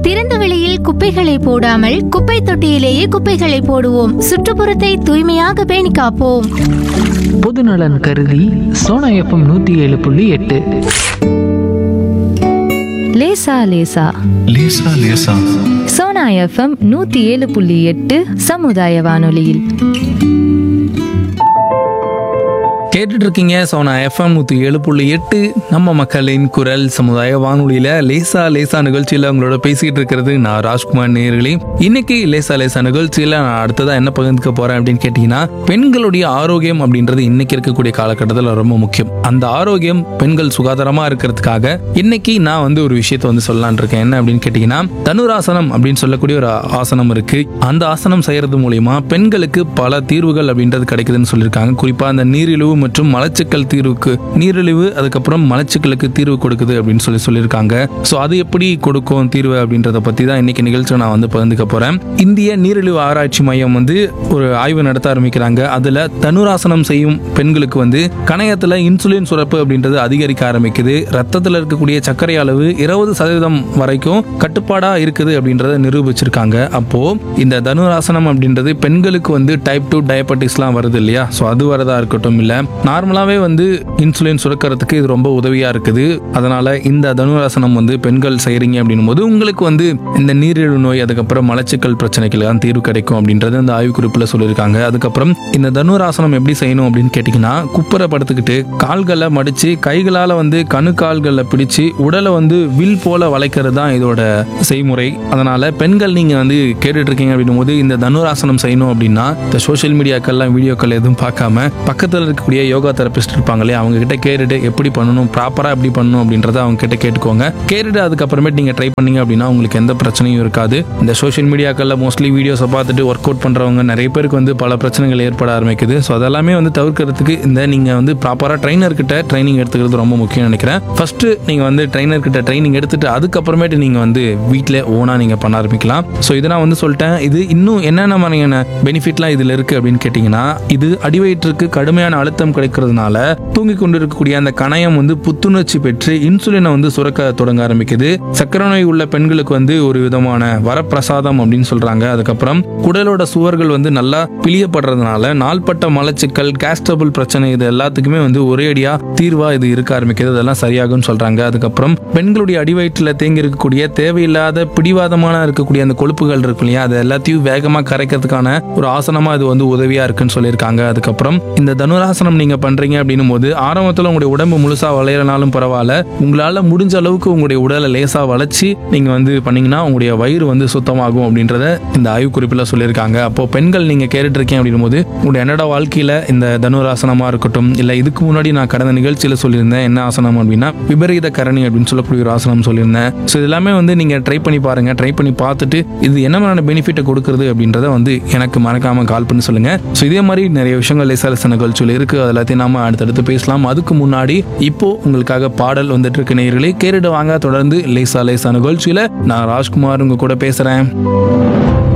திறந்த வெளியில் குப்பைகளை போடாமல் குப்பை தொட்டியிலேயே குப்பைகளை போடுவோம் சுற்றுப்புறத்தை தூய்மையாக பேணி காப்போம் பொதுநலன் கருதி சோனா எஃப்எம் நூற்றி ஏழு புள்ளி எட்டு லேசா லேசா லேசா லேசா சோனா எஃப்எம் நூத்தி ஏழு புள்ளி எட்டு சமுதாய வானொலியில் கேட்டுட்டு இருக்கீங்க சோனா எஃப்எம் நூற்றி ஏழு புள்ளி எட்டு நம்ம மக்களின் குரல் சமுதாய வானொலியில் லேசா லேசா நிகழ்ச்சியில் உங்களோட பேசிக்கிட்டு இருக்கிறது நான் ராஜ்குமார் நேர்களே இன்னைக்கு லேசா லேசா நிகழ்ச்சியில் நான் அடுத்ததாக என்ன பகிர்ந்துக்க போகிறேன் அப்படின்னு கேட்டிங்கன்னா பெண்களுடைய ஆரோக்கியம் அப்படின்றது இன்னைக்கு இருக்கக்கூடிய காலகட்டத்தில் ரொம்ப முக்கியம் அந்த ஆரோக்கியம் பெண்கள் சுகாதாரமாக இருக்கிறதுக்காக இன்னைக்கு நான் வந்து ஒரு விஷயத்தை வந்து சொல்லலான் இருக்கேன் என்ன அப்படின்னு கேட்டிங்கன்னா தனுராசனம் அப்படின்னு சொல்லக்கூடிய ஒரு ஆசனம் இருக்கு அந்த ஆசனம் செய்யறது மூலியமா பெண்களுக்கு பல தீர்வுகள் அப்படின்றது கிடைக்குதுன்னு சொல்லியிருக்காங்க குறிப்பா அந்த நீரிழிவு மற்றும் மலச்சிக்கல் தீர்வுக்கு நீரிழிவு அதுக்கப்புறம் மலச்சிக்கலுக்கு தீர்வு கொடுக்குது அப்படின்னு சொல்லி சொல்லியிருக்காங்க ஸோ அது எப்படி கொடுக்கும் தீர்வு அப்படின்றத பத்தி தான் இன்னைக்கு நிகழ்ச்சியை நான் வந்து பகிர்ந்துக்க போறேன் இந்திய நீரிழிவு ஆராய்ச்சி மையம் வந்து ஒரு ஆய்வு நடத்த ஆரம்பிக்கிறாங்க அதுல தனுராசனம் செய்யும் பெண்களுக்கு வந்து கணையத்துல இன்சுலின் சுரப்பு அப்படின்றது அதிகரிக்க ஆரம்பிக்குது ரத்தத்தில் இருக்கக்கூடிய சர்க்கரை அளவு இருபது சதவீதம் வரைக்கும் கட்டுப்பாடா இருக்குது அப்படின்றத நிரூபிச்சிருக்காங்க அப்போ இந்த தனுராசனம் அப்படின்றது பெண்களுக்கு வந்து டைப் டூ டயபெட்டிஸ்லாம் வருது இல்லையா ஸோ அது வரதா இருக்கட்டும் இல்லை நார்மலாகவே வந்து இன்சுலின் சுரக்கிறதுக்கு இது ரொம்ப உதவியா இருக்குது அதனால இந்த தனுராசனம் வந்து பெண்கள் செய்கிறீங்க அப்படின்னும் போது உங்களுக்கு வந்து இந்த நீரிழிவு நோய் அதுக்கப்புறம் மலச்சிக்கல் பிரச்சனைகள் தான் தீர்வு கிடைக்கும் அப்படின்றது அந்த ஆய்வுக்குறிப்பில் சொல்லியிருக்காங்க அதுக்கப்புறம் இந்த தனுராசனம் எப்படி செய்யணும் அப்படின்னு கேட்டிங்கன்னா குப்புற படுத்துக்கிட்டு கால்களை மடிச்சு கைகளால் வந்து கணு கால்களை பிடிச்சு உடலை வந்து வில் போல வளைக்கிறது தான் இதோட செய்முறை அதனால பெண்கள் நீங்க வந்து கேட்டுட்டு இருக்கீங்க அப்படின்னும் போது இந்த தனுராசனம் செய்யணும் அப்படின்னா இந்த சோஷியல் மீடியாக்கள்லாம் வீடியோக்கள் எதுவும் பார்க்காம பக்கத்தில் இருக்கக்கூடிய யோகா தெரபிஸ்ட் இருப்பாங்களே அவங்க கிட்ட கேட்டுட்டு எப்படி பண்ணணும் ப்ராப்பராக எப்படி பண்ணணும் அப்படின்றத அவங்க கிட்ட கேட்டுக்கோங்க கேட்டுட்டு அதுக்கப்புறமேட்டு நீங்கள் ட்ரை பண்ணீங்க அப்படின்னா உங்களுக்கு எந்த பிரச்சனையும் இருக்காது இந்த சோஷியல் மீடியாக்களில் மோஸ்ட்லி வீடியோஸை பார்த்துட்டு ஒர்க் அவுட் பண்ணுறவங்க நிறைய பேருக்கு வந்து பல பிரச்சனைகள் ஏற்பட ஆரம்பிக்குது ஸோ அதெல்லாமே வந்து தவிர்க்கிறதுக்கு இந்த நீங்கள் வந்து ப்ராப்பராக ட்ரைனர் கிட்ட ட்ரைனிங் எடுத்துக்கிறது ரொம்ப முக்கியம் நினைக்கிறேன் ஃபர்ஸ்ட் நீங்கள் வந்து ட்ரைனர் கிட்ட ட்ரைனிங் எடுத்துட்டு அதுக்கப்புறமேட்டு நீங்கள் வந்து வீட்டில் ஓனாக நீங்கள் பண்ண ஆரம்பிக்கலாம் ஸோ இதை நான் வந்து சொல்லிட்டேன் இது இன்னும் என்னென்ன மாதிரியான பெனிஃபிட்லாம் இதில் இருக்குது அப்படின்னு கேட்டிங்கன்னா இது அடிவயிற்றுக்கு கடுமையான அழுத்தம் கிடைக்கிறதுனால தூங்கி கொண்டு இருக்கக்கூடிய அந்த கணையம் வந்து புத்துணர்ச்சி பெற்று இன்சுலினை வந்து சுரக்க தொடங்க ஆரம்பிக்குது சக்கரை நோய் உள்ள பெண்களுக்கு வந்து ஒரு விதமான வரப்பிரசாதம் அப்படின்னு சொல்றாங்க அதுக்கப்புறம் குடலோட சுவர்கள் வந்து நல்லா பிளியப்படுறதுனால நாள்பட்ட மலச்சிக்கல் கேஸ்டபிள் பிரச்சனை இது எல்லாத்துக்குமே வந்து ஒரே அடியா தீர்வா இது இருக்க ஆரம்பிக்குது அதெல்லாம் சரியாகும்னு சொல்றாங்க அதுக்கப்புறம் பெண்களுடைய அடிவயிற்றில் தேங்கி இருக்கக்கூடிய தேவையில்லாத பிடிவாதமான இருக்கக்கூடிய அந்த கொழுப்புகள் இருக்கு இல்லையா அது எல்லாத்தையும் வேகமா கரைக்கிறதுக்கான ஒரு ஆசனமா இது வந்து உதவியா இருக்குன்னு சொல்லியிருக்காங்க அதுக்கப்புறம் இந்த தனுராசனம் நீங்க பண்றீங்க அப்படின்னும் போது ஆரம்பத்தில் உங்களுடைய உடம்பு முழுசா வளையறனாலும் பரவாயில்ல உங்களால முடிஞ்ச அளவுக்கு உங்களுடைய உடலை லேசா வளைச்சு நீங்க வந்து பண்ணீங்கன்னா உங்களுடைய வயிறு வந்து சுத்தமாகும் அப்படின்றத இந்த ஆய்வுக்குறிப்பில் சொல்லியிருக்காங்க அப்போ பெண்கள் நீங்க கேட்டுட்டு இருக்கீங்க அப்படின்னும் போது உங்களுடைய அன்றாட வாழ்க்கையில இந்த தனுராசனமா இருக்கட்டும் இல்ல இதுக்கு முன்னாடி நான் கடந்த நிகழ்ச்சியில சொல்லியிருந்தேன் என்ன ஆசனம் அப்படின்னா விபரீத கரணி அப்படின்னு சொல்லக்கூடிய ஒரு ஆசனம் சொல்லியிருந்தேன் ஸோ இது எல்லாமே வந்து நீங்க ட்ரை பண்ணி பாருங்க ட்ரை பண்ணி பார்த்துட்டு இது என்ன மாதிரியான பெனிஃபிட்டை கொடுக்குறது அப்படின்றத வந்து எனக்கு மறக்காம கால் பண்ணி சொல்லுங்க ஸோ இதே மாதிரி நிறைய விஷயங்கள் லேசா லேசா நிகழ்ச்சியில் இருக்கு அது எல்லாத்தையும் நாம அடுத்தடுத்து பேசலாம் அதுக்கு முன்னாடி இப்போ உங்களுக்காக பாடல் வந்துட்டு இருக்கு நேயர்களே கேட்டுட்டு வாங்க தொடர்ந்து லேசா லேசா நிகழ்ச்சியில நான் ராஜ்குமார் உங்க கூட பேசுறேன்